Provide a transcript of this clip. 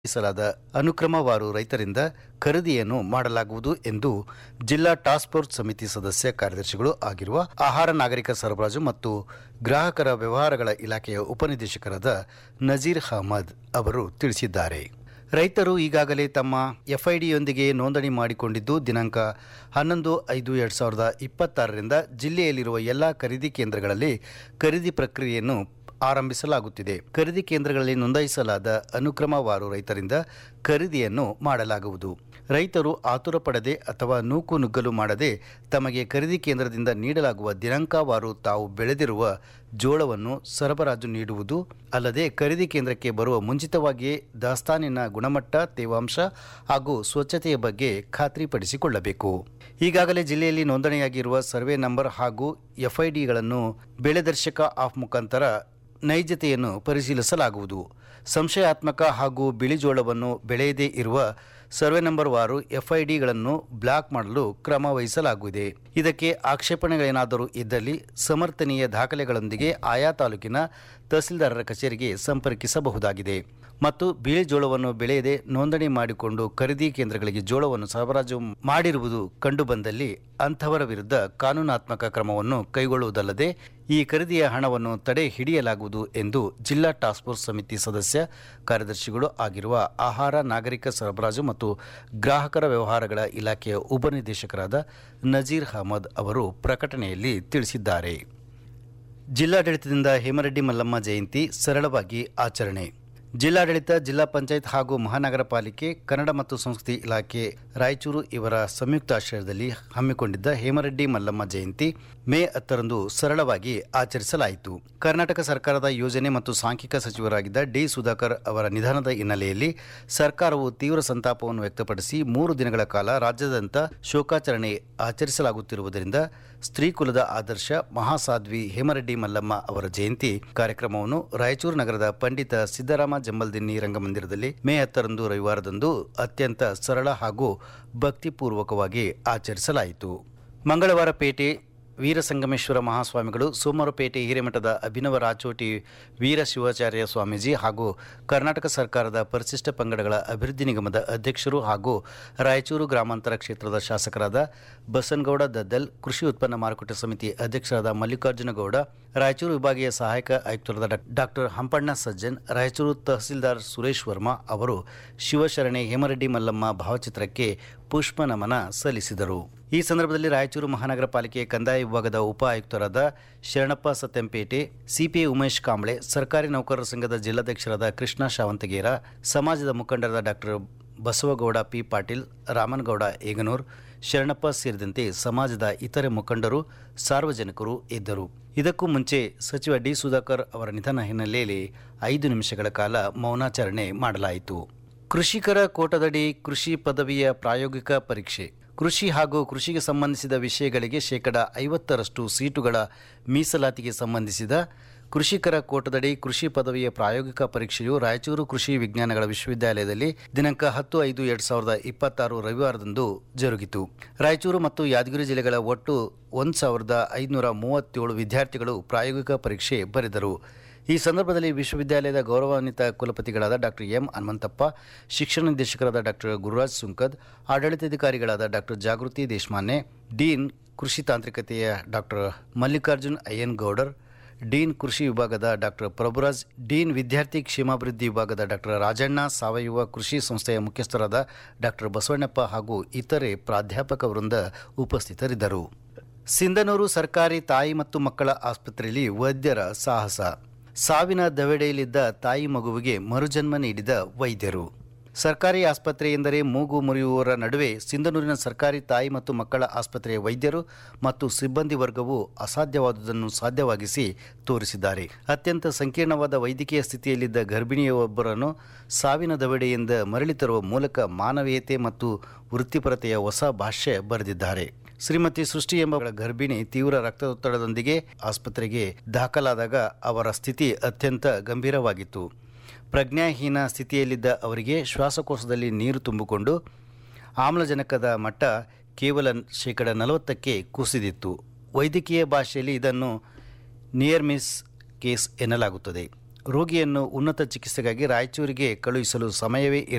ಸಲಾದ ಅನುಕ್ರಮವಾರು ರೈತರಿಂದ ಖರೀದಿಯನ್ನು ಮಾಡಲಾಗುವುದು ಎಂದು ಜಿಲ್ಲಾ ಟಾಸ್ಕ್ ಫೋರ್ಸ್ ಸಮಿತಿ ಸದಸ್ಯ ಕಾರ್ಯದರ್ಶಿಗಳು ಆಗಿರುವ ಆಹಾರ ನಾಗರಿಕ ಸರಬರಾಜು ಮತ್ತು ಗ್ರಾಹಕರ ವ್ಯವಹಾರಗಳ ಇಲಾಖೆಯ ಉಪನಿರ್ದೇಶಕರಾದ ನಜೀರ್ ಅಹಮದ್ ಅವರು ತಿಳಿಸಿದ್ದಾರೆ ರೈತರು ಈಗಾಗಲೇ ತಮ್ಮ ಎಫ್ಐಡಿಯೊಂದಿಗೆ ನೋಂದಣಿ ಮಾಡಿಕೊಂಡಿದ್ದು ದಿನಾಂಕ ಹನ್ನೊಂದು ಐದು ಎರಡು ಸಾವಿರದ ಇಪ್ಪತ್ತಾರರಿಂದ ಜಿಲ್ಲೆಯಲ್ಲಿರುವ ಎಲ್ಲ ಖರೀದಿ ಕೇಂದ್ರಗಳಲ್ಲಿ ಖರೀದಿ ಪ್ರಕ್ರಿಯೆಯನ್ನು ಆರಂಭಿಸಲಾಗುತ್ತಿದೆ ಖರೀದಿ ಕೇಂದ್ರಗಳಲ್ಲಿ ನೋಂದಾಯಿಸಲಾದ ಅನುಕ್ರಮವಾರು ರೈತರಿಂದ ಖರೀದಿಯನ್ನು ಮಾಡಲಾಗುವುದು ರೈತರು ಆತುರ ಪಡದೆ ಅಥವಾ ನೂಕು ನುಗ್ಗಲು ಮಾಡದೆ ತಮಗೆ ಖರೀದಿ ಕೇಂದ್ರದಿಂದ ನೀಡಲಾಗುವ ದಿನಾಂಕವಾರು ತಾವು ಬೆಳೆದಿರುವ ಜೋಳವನ್ನು ಸರಬರಾಜು ನೀಡುವುದು ಅಲ್ಲದೆ ಖರೀದಿ ಕೇಂದ್ರಕ್ಕೆ ಬರುವ ಮುಂಚಿತವಾಗಿಯೇ ದಾಸ್ತಾನಿನ ಗುಣಮಟ್ಟ ತೇವಾಂಶ ಹಾಗೂ ಸ್ವಚ್ಛತೆಯ ಬಗ್ಗೆ ಖಾತ್ರಿಪಡಿಸಿಕೊಳ್ಳಬೇಕು ಈಗಾಗಲೇ ಜಿಲ್ಲೆಯಲ್ಲಿ ನೋಂದಣಿಯಾಗಿರುವ ಸರ್ವೆ ನಂಬರ್ ಹಾಗೂ ಎಫ್ಐಡಿಗಳನ್ನು ಬೆಳೆದರ್ಶಕ ಆಫ್ ಮುಖಾಂತರ ನೈಜತೆಯನ್ನು ಪರಿಶೀಲಿಸಲಾಗುವುದು ಸಂಶಯಾತ್ಮಕ ಹಾಗೂ ಬಿಳಿಜೋಳವನ್ನು ಬೆಳೆಯದೇ ಇರುವ ಸರ್ವೆ ನಂಬರ್ ವಾರು ಎಫ್ಐಡಿಗಳನ್ನು ಬ್ಲಾಕ್ ಮಾಡಲು ಕ್ರಮ ವಹಿಸಲಾಗುವುದು ಇದಕ್ಕೆ ಆಕ್ಷೇಪಣೆಗಳೇನಾದರೂ ಇದ್ದಲ್ಲಿ ಸಮರ್ಥನೀಯ ದಾಖಲೆಗಳೊಂದಿಗೆ ಆಯಾ ತಾಲೂಕಿನ ತಹಸೀಲ್ದಾರರ ಕಚೇರಿಗೆ ಸಂಪರ್ಕಿಸಬಹುದಾಗಿದೆ ಮತ್ತು ಬಿಳಿ ಜೋಳವನ್ನು ಬೆಳೆಯದೆ ನೋಂದಣಿ ಮಾಡಿಕೊಂಡು ಖರೀದಿ ಕೇಂದ್ರಗಳಿಗೆ ಜೋಳವನ್ನು ಸರಬರಾಜು ಮಾಡಿರುವುದು ಕಂಡುಬಂದಲ್ಲಿ ಅಂಥವರ ವಿರುದ್ಧ ಕಾನೂನಾತ್ಮಕ ಕ್ರಮವನ್ನು ಕೈಗೊಳ್ಳುವುದಲ್ಲದೆ ಈ ಖರೀದಿಯ ಹಣವನ್ನು ತಡೆ ಹಿಡಿಯಲಾಗುವುದು ಎಂದು ಜಿಲ್ಲಾ ಟಾಸ್ಕ್ ಫೋರ್ಸ್ ಸಮಿತಿ ಸದಸ್ಯ ಕಾರ್ಯದರ್ಶಿಗಳು ಆಗಿರುವ ಆಹಾರ ನಾಗರಿಕ ಸರಬರಾಜು ಮತ್ತು ಗ್ರಾಹಕರ ವ್ಯವಹಾರಗಳ ಇಲಾಖೆಯ ಉಪನಿರ್ದೇಶಕರಾದ ನಜೀರ್ ಅಹಮದ್ ಅವರು ಪ್ರಕಟಣೆಯಲ್ಲಿ ತಿಳಿಸಿದ್ದಾರೆ ಜಿಲ್ಲಾಡಳಿತದಿಂದ ಹೇಮರೆಡ್ಡಿ ಮಲ್ಲಮ್ಮ ಜಯಂತಿ ಸರಳವಾಗಿ ಆಚರಣೆ ಜಿಲ್ಲಾಡಳಿತ ಜಿಲ್ಲಾ ಪಂಚಾಯತ್ ಹಾಗೂ ಮಹಾನಗರ ಪಾಲಿಕೆ ಕನ್ನಡ ಮತ್ತು ಸಂಸ್ಕೃತಿ ಇಲಾಖೆ ರಾಯಚೂರು ಇವರ ಸಂಯುಕ್ತಾಶ್ರಯದಲ್ಲಿ ಹಮ್ಮಿಕೊಂಡಿದ್ದ ಹೇಮರೆಡ್ಡಿ ಮಲ್ಲಮ್ಮ ಜಯಂತಿ ಮೇ ಹತ್ತರಂದು ಸರಳವಾಗಿ ಆಚರಿಸಲಾಯಿತು ಕರ್ನಾಟಕ ಸರ್ಕಾರದ ಯೋಜನೆ ಮತ್ತು ಸಾಂಖ್ಯಿಕ ಸಚಿವರಾಗಿದ್ದ ಡಿ ಸುಧಾಕರ್ ಅವರ ನಿಧನದ ಹಿನ್ನೆಲೆಯಲ್ಲಿ ಸರ್ಕಾರವು ತೀವ್ರ ಸಂತಾಪವನ್ನು ವ್ಯಕ್ತಪಡಿಸಿ ಮೂರು ದಿನಗಳ ಕಾಲ ರಾಜ್ಯಾದ್ಯಂತ ಶೋಕಾಚರಣೆ ಆಚರಿಸಲಾಗುತ್ತಿರುವುದರಿಂದ ಸ್ತ್ರೀ ಕುಲದ ಆದರ್ಶ ಮಹಾಸಾಧ್ವಿ ಹೇಮರೆಡ್ಡಿ ಮಲ್ಲಮ್ಮ ಅವರ ಜಯಂತಿ ಕಾರ್ಯಕ್ರಮವನ್ನು ರಾಯಚೂರು ನಗರದ ಪಂಡಿತ ಸಿದ್ದರಾಮ ಜಂಬಲ್ದಿನ್ನಿ ರಂಗಮಂದಿರದಲ್ಲಿ ಮೇ ಹತ್ತರಂದು ರವಿವಾರದಂದು ಅತ್ಯಂತ ಸರಳ ಹಾಗೂ ಭಕ್ತಿಪೂರ್ವಕವಾಗಿ ಆಚರಿಸಲಾಯಿತು ಮಂಗಳವಾರ ಪೇಟೆ ವೀರಸಂಗಮೇಶ್ವರ ಮಹಾಸ್ವಾಮಿಗಳು ಸೋಮವಾರಪೇಟೆ ಹಿರೇಮಠದ ಅಭಿನವ ರಾಚೋಟಿ ವೀರ ಶಿವಾಚಾರ್ಯ ಸ್ವಾಮೀಜಿ ಹಾಗೂ ಕರ್ನಾಟಕ ಸರ್ಕಾರದ ಪರಿಶಿಷ್ಟ ಪಂಗಡಗಳ ಅಭಿವೃದ್ಧಿ ನಿಗಮದ ಅಧ್ಯಕ್ಷರು ಹಾಗೂ ರಾಯಚೂರು ಗ್ರಾಮಾಂತರ ಕ್ಷೇತ್ರದ ಶಾಸಕರಾದ ಬಸನಗೌಡ ದದ್ದಲ್ ಕೃಷಿ ಉತ್ಪನ್ನ ಮಾರುಕಟ್ಟೆ ಸಮಿತಿ ಅಧ್ಯಕ್ಷರಾದ ಮಲ್ಲಿಕಾರ್ಜುನ ಗೌಡ ರಾಯಚೂರು ವಿಭಾಗೀಯ ಸಹಾಯಕ ಆಯುಕ್ತರಾದ ಡಾಕ್ಟರ್ ಹಂಪಣ್ಣ ಸಜ್ಜನ್ ರಾಯಚೂರು ತಹಸೀಲ್ದಾರ್ ಸುರೇಶ್ ವರ್ಮಾ ಅವರು ಶಿವಶರಣೆ ಹೇಮರೆಡ್ಡಿ ಮಲ್ಲಮ್ಮ ಭಾವಚಿತ್ರಕ್ಕೆ ಪುಷ್ಪ ನಮನ ಸಲ್ಲಿಸಿದರು ಈ ಸಂದರ್ಭದಲ್ಲಿ ರಾಯಚೂರು ಮಹಾನಗರ ಪಾಲಿಕೆ ಕಂದಾಯ ವಿಭಾಗದ ಉಪ ಆಯುಕ್ತರಾದ ಶರಣಪ್ಪ ಸತ್ಯಂಪೇಟೆ ಸಿಪಿಐ ಉಮೇಶ್ ಕಾಂಬ್ಳೆ ಸರ್ಕಾರಿ ನೌಕರರ ಸಂಘದ ಜಿಲ್ಲಾಧ್ಯಕ್ಷರಾದ ಕೃಷ್ಣ ಶಾವಂತಗೇರ ಸಮಾಜದ ಮುಖಂಡರಾದ ಡಾಕ್ಟರ್ ಬಸವಗೌಡ ಪಿ ಪಾಟೀಲ್ ರಾಮನಗೌಡ ಏಗನೂರ್ ಶರಣಪ್ಪ ಸೇರಿದಂತೆ ಸಮಾಜದ ಇತರೆ ಮುಖಂಡರು ಸಾರ್ವಜನಿಕರು ಇದ್ದರು ಇದಕ್ಕೂ ಮುಂಚೆ ಸಚಿವ ಡಿ ಸುಧಾಕರ್ ಅವರ ನಿಧನ ಹಿನ್ನೆಲೆಯಲ್ಲಿ ಐದು ನಿಮಿಷಗಳ ಕಾಲ ಮೌನಾಚರಣೆ ಮಾಡಲಾಯಿತು ಕೃಷಿಕರ ಕೋಟದಡಿ ಕೃಷಿ ಪದವಿಯ ಪ್ರಾಯೋಗಿಕ ಪರೀಕ್ಷೆ ಕೃಷಿ ಹಾಗೂ ಕೃಷಿಗೆ ಸಂಬಂಧಿಸಿದ ವಿಷಯಗಳಿಗೆ ಶೇಕಡ ಐವತ್ತರಷ್ಟು ಸೀಟುಗಳ ಮೀಸಲಾತಿಗೆ ಸಂಬಂಧಿಸಿದ ಕೃಷಿಕರ ಕೋಟದಡಿ ಕೃಷಿ ಪದವಿಯ ಪ್ರಾಯೋಗಿಕ ಪರೀಕ್ಷೆಯು ರಾಯಚೂರು ಕೃಷಿ ವಿಜ್ಞಾನಗಳ ವಿಶ್ವವಿದ್ಯಾಲಯದಲ್ಲಿ ದಿನಾಂಕ ಹತ್ತು ಐದು ಎರಡು ಸಾವಿರದ ಇಪ್ಪತ್ತಾರು ರವಿವಾರದಂದು ಜರುಗಿತು ರಾಯಚೂರು ಮತ್ತು ಯಾದಗಿರಿ ಜಿಲ್ಲೆಗಳ ಒಟ್ಟು ಒಂದು ಸಾವಿರದ ಐದುನೂರ ಮೂವತ್ತೇಳು ವಿದ್ಯಾರ್ಥಿಗಳು ಪ್ರಾಯೋಗಿಕ ಪರೀಕ್ಷೆ ಬರೆದರು ಈ ಸಂದರ್ಭದಲ್ಲಿ ವಿಶ್ವವಿದ್ಯಾಲಯದ ಗೌರವಾನ್ವಿತ ಕುಲಪತಿಗಳಾದ ಡಾಕ್ಟರ್ ಎಂ ಹನುಮಂತಪ್ಪ ಶಿಕ್ಷಣ ನಿರ್ದೇಶಕರಾದ ಡಾಕ್ಟರ್ ಗುರುರಾಜ್ ಸುಂಕದ್ ಆಡಳಿತಾಧಿಕಾರಿಗಳಾದ ಡಾಕ್ಟರ್ ಜಾಗೃತಿ ದೇಶಮಾನೆ ಡೀನ್ ಕೃಷಿ ತಾಂತ್ರಿಕತೆಯ ಡಾಕ್ಟರ್ ಮಲ್ಲಿಕಾರ್ಜುನ್ ಅಯ್ಯನ್ ಗೌಡರ್ ಡೀನ್ ಕೃಷಿ ವಿಭಾಗದ ಡಾಕ್ಟರ್ ಪ್ರಭುರಾಜ್ ಡೀನ್ ವಿದ್ಯಾರ್ಥಿ ಕ್ಷೇಮಾಭಿವೃದ್ಧಿ ವಿಭಾಗದ ಡಾಕ್ಟರ್ ರಾಜಣ್ಣ ಸಾವಯವ ಕೃಷಿ ಸಂಸ್ಥೆಯ ಮುಖ್ಯಸ್ಥರಾದ ಡಾಕ್ಟರ್ ಬಸವಣ್ಣಪ್ಪ ಹಾಗೂ ಇತರೆ ಪ್ರಾಧ್ಯಾಪಕ ವೃಂದ ಉಪಸ್ಥಿತರಿದ್ದರು ಸಿಂಧನೂರು ಸರ್ಕಾರಿ ತಾಯಿ ಮತ್ತು ಮಕ್ಕಳ ಆಸ್ಪತ್ರೆಯಲ್ಲಿ ವೈದ್ಯರ ಸಾಹಸ ಸಾವಿನ ದವೆಡೆಯಲ್ಲಿದ್ದ ತಾಯಿ ಮಗುವಿಗೆ ಮರುಜನ್ಮ ನೀಡಿದ ವೈದ್ಯರು ಸರ್ಕಾರಿ ಆಸ್ಪತ್ರೆ ಎಂದರೆ ಮೂಗು ಮುರಿಯುವವರ ನಡುವೆ ಸಿಂಧನೂರಿನ ಸರ್ಕಾರಿ ತಾಯಿ ಮತ್ತು ಮಕ್ಕಳ ಆಸ್ಪತ್ರೆಯ ವೈದ್ಯರು ಮತ್ತು ಸಿಬ್ಬಂದಿ ವರ್ಗವು ಅಸಾಧ್ಯವಾದುದನ್ನು ಸಾಧ್ಯವಾಗಿಸಿ ತೋರಿಸಿದ್ದಾರೆ ಅತ್ಯಂತ ಸಂಕೀರ್ಣವಾದ ವೈದ್ಯಕೀಯ ಸ್ಥಿತಿಯಲ್ಲಿದ್ದ ಗರ್ಭಿಣಿಯೊಬ್ಬರನ್ನು ಸಾವಿನ ದವಡೆಯಿಂದ ಮರಳಿ ತರುವ ಮೂಲಕ ಮಾನವೀಯತೆ ಮತ್ತು ವೃತ್ತಿಪರತೆಯ ಹೊಸ ಭಾಷ್ಯ ಬರೆದಿದ್ದಾರೆ ಶ್ರೀಮತಿ ಸೃಷ್ಟಿ ಎಂಬ ಗರ್ಭಿಣಿ ತೀವ್ರ ರಕ್ತದೊತ್ತಡದೊಂದಿಗೆ ಆಸ್ಪತ್ರೆಗೆ ದಾಖಲಾದಾಗ ಅವರ ಸ್ಥಿತಿ ಅತ್ಯಂತ ಗಂಭೀರವಾಗಿತ್ತು ಪ್ರಜ್ಞಾಹೀನ ಸ್ಥಿತಿಯಲ್ಲಿದ್ದ ಅವರಿಗೆ ಶ್ವಾಸಕೋಶದಲ್ಲಿ ನೀರು ತುಂಬಿಕೊಂಡು ಆಮ್ಲಜನಕದ ಮಟ್ಟ ಕೇವಲ ಶೇಕಡ ನಲವತ್ತಕ್ಕೆ ಕುಸಿದಿತ್ತು ವೈದ್ಯಕೀಯ ಭಾಷೆಯಲ್ಲಿ ಇದನ್ನು ನಿಯರ್ ಮಿಸ್ ಕೇಸ್ ಎನ್ನಲಾಗುತ್ತದೆ ರೋಗಿಯನ್ನು ಉನ್ನತ ಚಿಕಿತ್ಸೆಗಾಗಿ ರಾಯಚೂರಿಗೆ ಕಳುಹಿಸಲು ಸಮಯವೇ